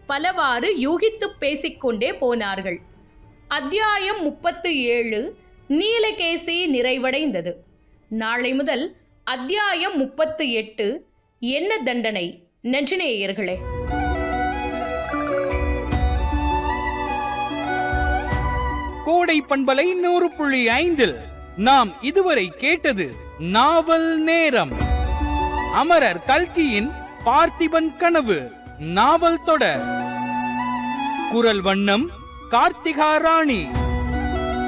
பலவாறு யூகித்துப் பேசிக்கொண்டே போனார்கள் அத்தியாயம் முப்பத்து ஏழு நீலகேசி நிறைவடைந்தது நாளை முதல் அத்தியாயம் முப்பத்து எட்டு என்ன தண்டனை நெஞ்சநேயர்களே கோடை பண்பலை நூறு புள்ளி ஐந்தில் நாம் இதுவரை கேட்டது நாவல் நேரம் அமரர் கல்கியின் பார்த்திபன் கனவு நாவல் தொடர் குரல் வண்ணம் கார்த்திகா ராணி